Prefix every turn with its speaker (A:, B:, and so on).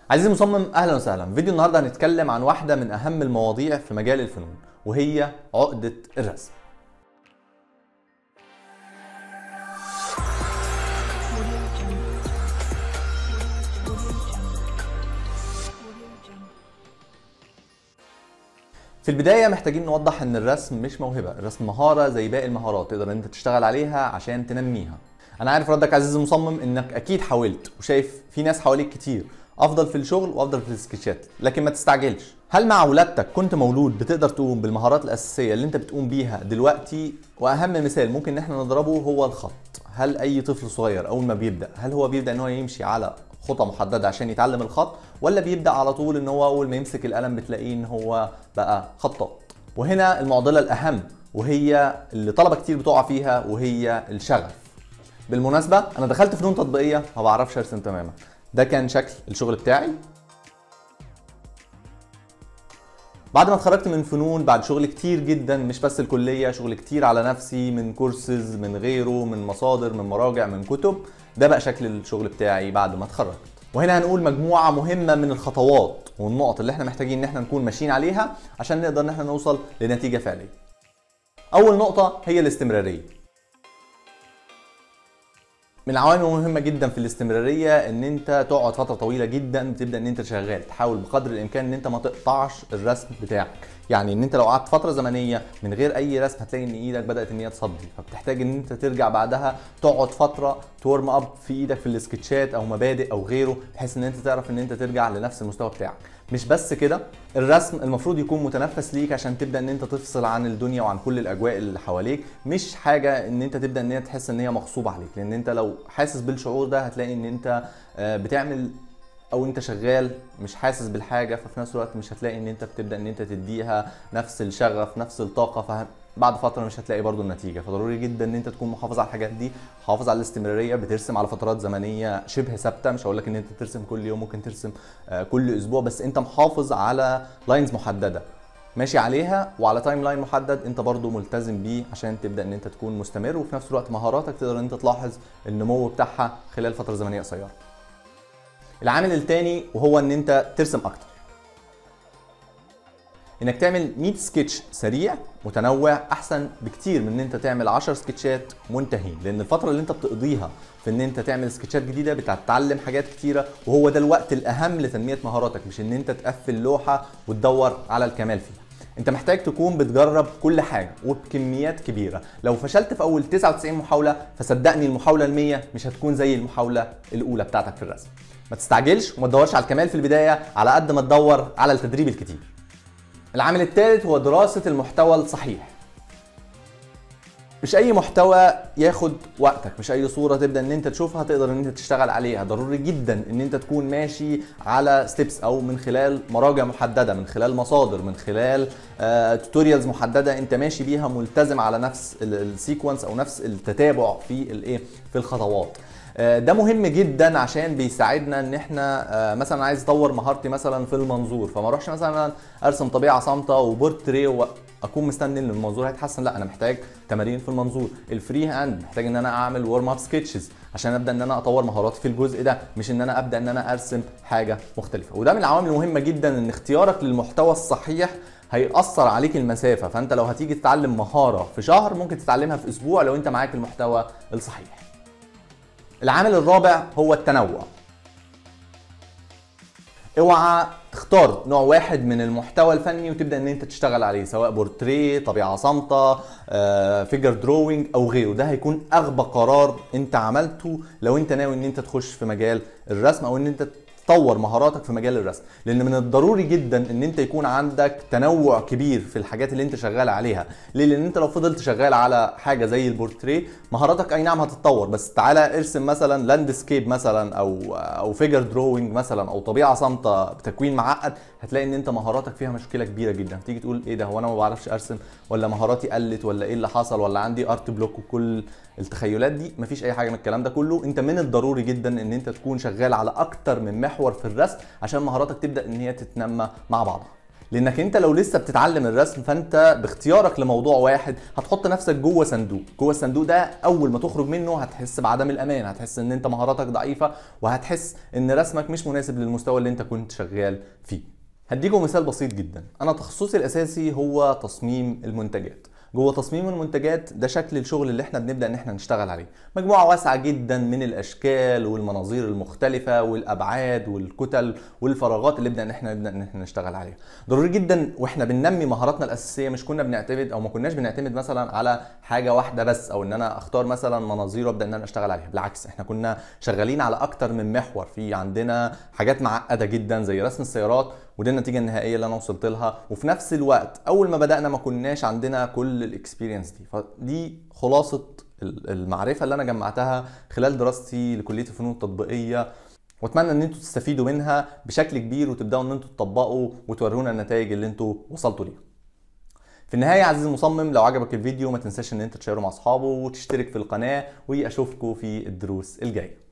A: عزيزي المصمم اهلا وسهلا فيديو النهارده هنتكلم عن واحده من اهم المواضيع في مجال الفنون وهي عقده الرسم في البداية محتاجين نوضح ان الرسم مش موهبة، الرسم مهارة زي باقي المهارات تقدر ان انت تشتغل عليها عشان تنميها. انا عارف ردك عزيزي المصمم انك اكيد حاولت وشايف في ناس حواليك كتير افضل في الشغل وافضل في السكتشات، لكن ما تستعجلش. هل مع ولادتك كنت مولود بتقدر تقوم بالمهارات الاساسية اللي انت بتقوم بيها دلوقتي؟ واهم مثال ممكن ان احنا نضربه هو الخط. هل اي طفل صغير اول ما بيبدا هل هو بيبدا ان هو يمشي على خطى محدده عشان يتعلم الخط ولا بيبدا على طول ان هو اول ما يمسك القلم بتلاقيه ان هو بقى خطاط وهنا المعضله الاهم وهي اللي طلبه كتير بتقع فيها وهي الشغف بالمناسبه انا دخلت فنون تطبيقيه ما بعرفش ارسم تماما ده كان شكل الشغل بتاعي بعد ما اتخرجت من فنون بعد شغل كتير جدا مش بس الكليه شغل كتير على نفسي من كورسز من غيره من مصادر من مراجع من كتب ده بقى شكل الشغل بتاعي بعد ما اتخرجت وهنا هنقول مجموعه مهمه من الخطوات والنقط اللي احنا محتاجين ان احنا نكون ماشيين عليها عشان نقدر ان احنا نوصل لنتيجه فعليه اول نقطه هي الاستمراريه من العوامل المهمة جدا في الاستمرارية ان انت تقعد فترة طويلة جدا بتبدأ ان انت شغال تحاول بقدر الامكان ان انت ما تقطعش الرسم بتاعك يعني ان انت لو قعدت فترة زمنية من غير اي رسم هتلاقي ان ايدك بدأت ان هي تصدي فبتحتاج ان انت ترجع بعدها تقعد فترة تورم اب في ايدك في السكتشات او مبادئ او غيره بحيث ان انت تعرف ان انت ترجع لنفس المستوى بتاعك مش بس كده الرسم المفروض يكون متنفس ليك عشان تبدا ان انت تفصل عن الدنيا وعن كل الاجواء اللي حواليك مش حاجه ان انت تبدا ان هي تحس ان هي مغصوبه عليك لان انت لو حاسس بالشعور ده هتلاقي ان انت بتعمل او انت شغال مش حاسس بالحاجه ففي نفس الوقت مش هتلاقي ان انت بتبدا ان انت تديها نفس الشغف نفس الطاقه بعد فتره مش هتلاقي برضو النتيجه فضروري جدا ان انت تكون محافظ على الحاجات دي حافظ على الاستمراريه بترسم على فترات زمنيه شبه ثابته مش هقول لك ان انت ترسم كل يوم ممكن ترسم كل اسبوع بس انت محافظ على لاينز محدده ماشي عليها وعلى تايم لاين محدد انت برضو ملتزم بيه عشان تبدا ان انت تكون مستمر وفي نفس الوقت مهاراتك تقدر ان انت تلاحظ النمو بتاعها خلال فتره زمنيه قصيره العامل الثاني وهو ان انت ترسم اكتر انك تعمل 100 سكتش سريع متنوع احسن بكتير من ان انت تعمل 10 سكتشات منتهين لان الفتره اللي انت بتقضيها في ان انت تعمل سكتشات جديده بتتعلم حاجات كتيره وهو ده الوقت الاهم لتنميه مهاراتك مش ان انت تقفل لوحه وتدور على الكمال فيها انت محتاج تكون بتجرب كل حاجه وبكميات كبيره لو فشلت في اول 99 محاوله فصدقني المحاوله ال100 مش هتكون زي المحاوله الاولى بتاعتك في الرسم ما تستعجلش وما تدورش على الكمال في البدايه على قد ما تدور على التدريب الكتير العامل الثالث هو دراسة المحتوى الصحيح مش اي محتوى ياخد وقتك مش اي صوره تبدا ان انت تشوفها تقدر ان انت تشتغل عليها ضروري جدا ان انت تكون ماشي على ستيبس او من خلال مراجع محدده من خلال مصادر من خلال توتوريالز uh, محدده انت ماشي بيها ملتزم على نفس السيكونس او نفس التتابع في الايه في الخطوات ده مهم جدا عشان بيساعدنا ان احنا مثلا عايز اطور مهارتي مثلا في المنظور فما اروحش مثلا ارسم طبيعه صامته وبورتري واكون مستني ان المنظور هيتحسن لا انا محتاج تمارين في المنظور الفري هاند محتاج ان انا اعمل ورم اب سكتشز عشان ابدا ان انا اطور مهاراتي في الجزء ده مش ان انا ابدا ان انا ارسم حاجه مختلفه وده من العوامل المهمه جدا ان اختيارك للمحتوى الصحيح هيأثر عليك المسافه فانت لو هتيجي تتعلم مهاره في شهر ممكن تتعلمها في اسبوع لو انت معاك المحتوى الصحيح العامل الرابع هو التنوع اوعى تختار نوع واحد من المحتوى الفني وتبدا ان انت تشتغل عليه سواء بورتريه طبيعه صامته فيجر دروينج او غيره ده هيكون اغبى قرار انت عملته لو انت ناوي ان انت تخش في مجال الرسم او ان انت تطور مهاراتك في مجال الرسم لان من الضروري جدا ان انت يكون عندك تنوع كبير في الحاجات اللي انت شغال عليها ليه لان انت لو فضلت شغال على حاجه زي البورتريه مهاراتك اي نعم هتتطور بس تعالى ارسم مثلا لاندسكيب مثلا او او فيجر دروينج مثلا او طبيعه صامته بتكوين معقد هتلاقي ان انت مهاراتك فيها مشكله كبيره جدا تيجي تقول ايه ده هو انا ما بعرفش ارسم ولا مهاراتي قلت ولا ايه اللي حصل ولا عندي ارت بلوك وكل التخيلات دي مفيش اي حاجه من الكلام ده كله انت من الضروري جدا ان انت تكون شغال على اكتر من محور في الرسم عشان مهاراتك تبدا ان هي تتنمى مع بعضها لانك انت لو لسه بتتعلم الرسم فانت باختيارك لموضوع واحد هتحط نفسك جوه صندوق جوه الصندوق ده اول ما تخرج منه هتحس بعدم الامان هتحس ان انت مهاراتك ضعيفه وهتحس ان رسمك مش مناسب للمستوى اللي انت كنت شغال فيه هديكم مثال بسيط جدا انا تخصصي الاساسي هو تصميم المنتجات جوه تصميم المنتجات ده شكل الشغل اللي احنا بنبدا ان احنا نشتغل عليه مجموعه واسعه جدا من الاشكال والمناظير المختلفه والابعاد والكتل والفراغات اللي نبدا ان احنا نبدا ان احنا نشتغل عليها ضروري جدا واحنا بننمي مهاراتنا الاساسيه مش كنا بنعتمد او ما كناش بنعتمد مثلا على حاجه واحده بس او ان انا اختار مثلا مناظير وابدا ان انا اشتغل عليها بالعكس احنا كنا شغالين على اكتر من محور في عندنا حاجات معقده جدا زي رسم السيارات ودي النتيجه النهائيه اللي انا وصلت لها وفي نفس الوقت اول ما بدانا ما كناش عندنا كل الاكسبيرينس دي فدي خلاصه المعرفه اللي انا جمعتها خلال دراستي لكليه الفنون التطبيقيه واتمنى ان انتوا تستفيدوا منها بشكل كبير وتبداوا ان انتوا تطبقوا وتورونا النتائج اللي انتوا وصلتوا ليها في النهاية عزيزي المصمم لو عجبك الفيديو ما تنساش ان انت تشيره مع اصحابه وتشترك في القناة واشوفكم في الدروس الجاية